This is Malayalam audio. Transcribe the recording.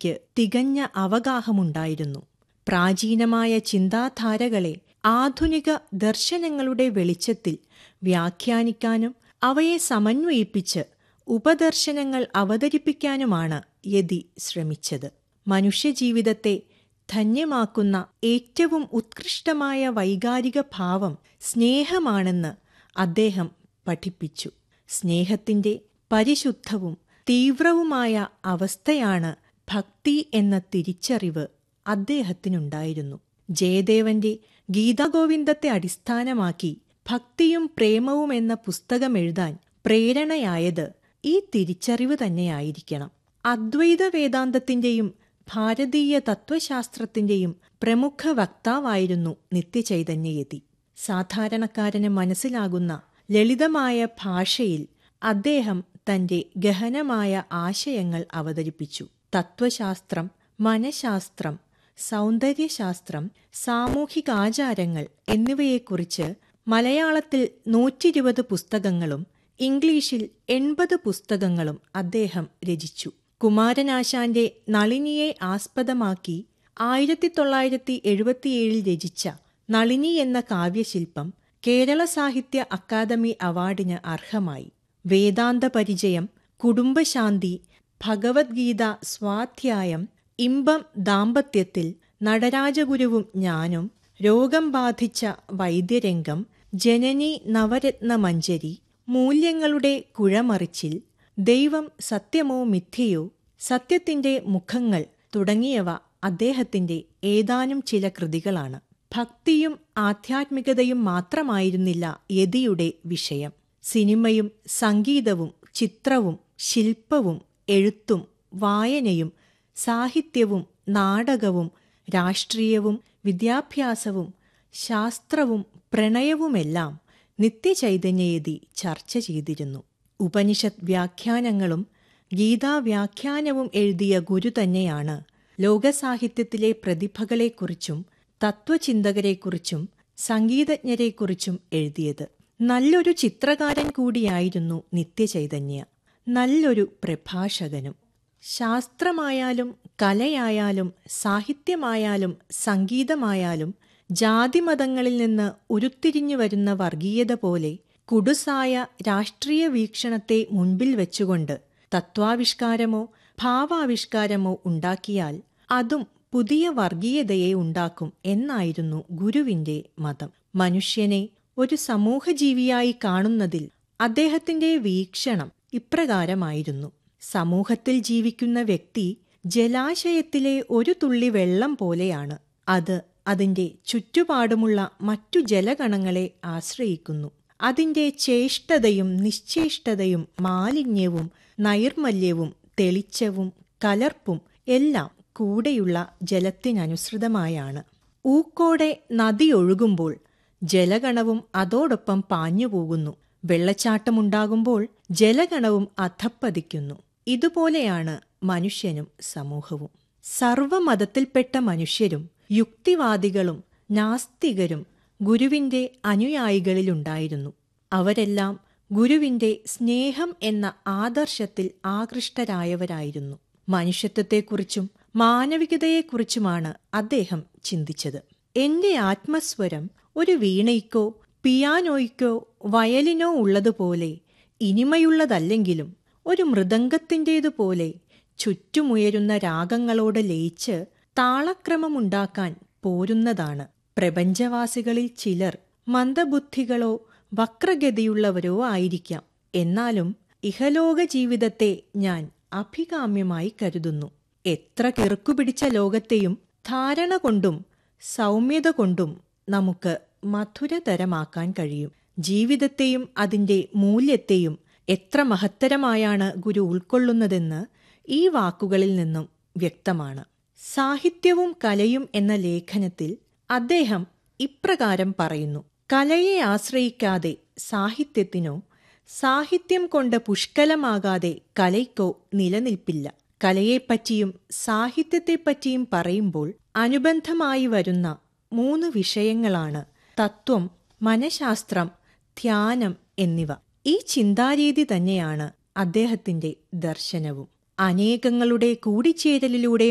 ചിന്താരീതിക്ക് തികഞ്ഞ അവഗാഹമുണ്ടായിരുന്നു പ്രാചീനമായ ചിന്താധാരകളെ ആധുനിക ദർശനങ്ങളുടെ വെളിച്ചത്തിൽ വ്യാഖ്യാനിക്കാനും അവയെ സമന്വയിപ്പിച്ച് ഉപദർശനങ്ങൾ അവതരിപ്പിക്കാനുമാണ് യതി ശ്രമിച്ചത് മനുഷ്യജീവിതത്തെ ധന്യമാക്കുന്ന ഏറ്റവും ഉത്കൃഷ്ടമായ വൈകാരിക ഭാവം സ്നേഹമാണെന്ന് അദ്ദേഹം പഠിപ്പിച്ചു സ്നേഹത്തിന്റെ പരിശുദ്ധവും തീവ്രവുമായ അവസ്ഥയാണ് ഭക്തി എന്ന തിരിച്ചറിവ് അദ്ദേഹത്തിനുണ്ടായിരുന്നു ജയദേവന്റെ ഗീതാഗോവിന്ദത്തെ അടിസ്ഥാനമാക്കി ഭക്തിയും പ്രേമവും എന്ന പുസ്തകം എഴുതാൻ പ്രേരണയായത് ഈ തിരിച്ചറിവ് തന്നെയായിരിക്കണം അദ്വൈത വേദാന്തത്തിന്റെയും ഭാരതീയ തത്വശാസ്ത്രത്തിന്റെയും പ്രമുഖ വക്താവായിരുന്നു നിത്യചൈതന്യയതി സാധാരണക്കാരന് മനസ്സിലാകുന്ന ലളിതമായ ഭാഷയിൽ അദ്ദേഹം തന്റെ ഗഹനമായ ആശയങ്ങൾ അവതരിപ്പിച്ചു തത്വശാസ്ത്രം മനഃശാസ്ത്രം സൗന്ദര്യശാസ്ത്രം സാമൂഹികാചാരങ്ങൾ എന്നിവയെക്കുറിച്ച് മലയാളത്തിൽ നൂറ്റിരുപത് പുസ്തകങ്ങളും ഇംഗ്ലീഷിൽ എൺപത് പുസ്തകങ്ങളും അദ്ദേഹം രചിച്ചു കുമാരനാശാന്റെ നളിനിയെ ആസ്പദമാക്കി ആയിരത്തി തൊള്ളായിരത്തി എഴുപത്തിയേഴിൽ രചിച്ച നളിനി എന്ന കാവ്യശില്പം കേരള സാഹിത്യ അക്കാദമി അവാർഡിന് അർഹമായി വേദാന്ത പരിചയം കുടുംബശാന്തി ഭഗവത്ഗീത സ്വാധ്യായം ഇമ്പം ദാമ്പത്യത്തിൽ നടരാജഗുരുവും ഞാനും രോഗം ബാധിച്ച വൈദ്യരംഗം ജനനി നവരത്ന മഞ്ജരി മൂല്യങ്ങളുടെ കുഴമറിച്ചിൽ ദൈവം സത്യമോ മിഥ്യയോ സത്യത്തിന്റെ മുഖങ്ങൾ തുടങ്ങിയവ അദ്ദേഹത്തിന്റെ ഏതാനും ചില കൃതികളാണ് ഭക്തിയും ആധ്യാത്മികതയും മാത്രമായിരുന്നില്ല യതിയുടെ വിഷയം സിനിമയും സംഗീതവും ചിത്രവും ശില്പവും എഴുത്തും വായനയും സാഹിത്യവും നാടകവും രാഷ്ട്രീയവും വിദ്യാഭ്യാസവും ശാസ്ത്രവും പ്രണയവുമെല്ലാം നിത്യചൈതന്യയതി ചർച്ച ചെയ്തിരുന്നു ഉപനിഷത്ത് വ്യാഖ്യാനങ്ങളും ഗീതാവ്യാഖ്യാനവും എഴുതിയ ഗുരു തന്നെയാണ് ലോകസാഹിത്യത്തിലെ പ്രതിഭകളെക്കുറിച്ചും തത്വചിന്തകരെക്കുറിച്ചും സംഗീതജ്ഞരെക്കുറിച്ചും എഴുതിയത് നല്ലൊരു ചിത്രകാരൻ കൂടിയായിരുന്നു നിത്യചൈതന്യ നല്ലൊരു പ്രഭാഷകനും ശാസ്ത്രമായാലും കലയായാലും സാഹിത്യമായാലും സംഗീതമായാലും ജാതിമതങ്ങളിൽ നിന്ന് ഉരുത്തിരിഞ്ഞു വരുന്ന വർഗീയത പോലെ കുടുസായ രാഷ്ട്രീയ വീക്ഷണത്തെ മുൻപിൽ വെച്ചുകൊണ്ട് തത്വാവിഷ്കാരമോ ഭാവാവിഷ്കാരമോ ഉണ്ടാക്കിയാൽ അതും പുതിയ വർഗീയതയെ ഉണ്ടാക്കും എന്നായിരുന്നു ഗുരുവിന്റെ മതം മനുഷ്യനെ ഒരു സമൂഹജീവിയായി കാണുന്നതിൽ അദ്ദേഹത്തിന്റെ വീക്ഷണം ഇപ്രകാരമായിരുന്നു സമൂഹത്തിൽ ജീവിക്കുന്ന വ്യക്തി ജലാശയത്തിലെ ഒരു തുള്ളി വെള്ളം പോലെയാണ് അത് അതിന്റെ ചുറ്റുപാടുമുള്ള മറ്റു ജലഗണങ്ങളെ ആശ്രയിക്കുന്നു അതിന്റെ ചേഷ്ടതയും നിശ്ചേഷ്ടതയും മാലിന്യവും നൈർമല്യവും തെളിച്ചവും കലർപ്പും എല്ലാം കൂടെയുള്ള ജലത്തിനനുസൃതമായാണ് ഊക്കോടെ നദി ഒഴുകുമ്പോൾ ജലഗണവും അതോടൊപ്പം പാഞ്ഞുപോകുന്നു വെള്ളച്ചാട്ടമുണ്ടാകുമ്പോൾ ജലഗണവും അധപ്പതിക്കുന്നു ഇതുപോലെയാണ് മനുഷ്യനും സമൂഹവും സർവമതത്തിൽപ്പെട്ട മനുഷ്യരും യുക്തിവാദികളും നാസ്തികരും ഗുരുവിന്റെ അനുയായികളിലുണ്ടായിരുന്നു അവരെല്ലാം ഗുരുവിന്റെ സ്നേഹം എന്ന ആദർശത്തിൽ ആകൃഷ്ടരായവരായിരുന്നു മനുഷ്യത്വത്തെക്കുറിച്ചും മാനവികതയെക്കുറിച്ചുമാണ് അദ്ദേഹം ചിന്തിച്ചത് എന്റെ ആത്മസ്വരം ഒരു വീണയ്ക്കോ പിയാനോയ്ക്കോ വയലിനോ ഉള്ളതുപോലെ ഇനിമയുള്ളതല്ലെങ്കിലും ഒരു മൃദംഗത്തിൻ്റേതുപോലെ ചുറ്റുമുയരുന്ന രാഗങ്ങളോട് ലയിച്ച് താളക്രമമുണ്ടാക്കാൻ പോരുന്നതാണ് പ്രപഞ്ചവാസികളിൽ ചിലർ മന്ദബുദ്ധികളോ വക്രഗതിയുള്ളവരോ ആയിരിക്കാം എന്നാലും ഇഹലോക ജീവിതത്തെ ഞാൻ അഭികാമ്യമായി കരുതുന്നു എത്ര കിറുക്കുപിടിച്ച ലോകത്തെയും ധാരണ കൊണ്ടും സൗമ്യത കൊണ്ടും നമുക്ക് മധുരതരമാക്കാൻ കഴിയും ജീവിതത്തെയും അതിന്റെ മൂല്യത്തെയും എത്ര മഹത്തരമായാണ് ഗുരു ഉൾക്കൊള്ളുന്നതെന്ന് ഈ വാക്കുകളിൽ നിന്നും വ്യക്തമാണ് സാഹിത്യവും കലയും എന്ന ലേഖനത്തിൽ അദ്ദേഹം ഇപ്രകാരം പറയുന്നു കലയെ ആശ്രയിക്കാതെ സാഹിത്യത്തിനോ സാഹിത്യം കൊണ്ട് പുഷ്കലമാകാതെ കലയ്ക്കോ നിലനിൽപ്പില്ല കലയെപ്പറ്റിയും സാഹിത്യത്തെപ്പറ്റിയും പറയുമ്പോൾ അനുബന്ധമായി വരുന്ന മൂന്ന് വിഷയങ്ങളാണ് തത്വം മനഃശാസ്ത്രം ധ്യാനം എന്നിവ ഈ ചിന്താരീതി തന്നെയാണ് അദ്ദേഹത്തിന്റെ ദർശനവും അനേകങ്ങളുടെ കൂടിച്ചേരലിലൂടെ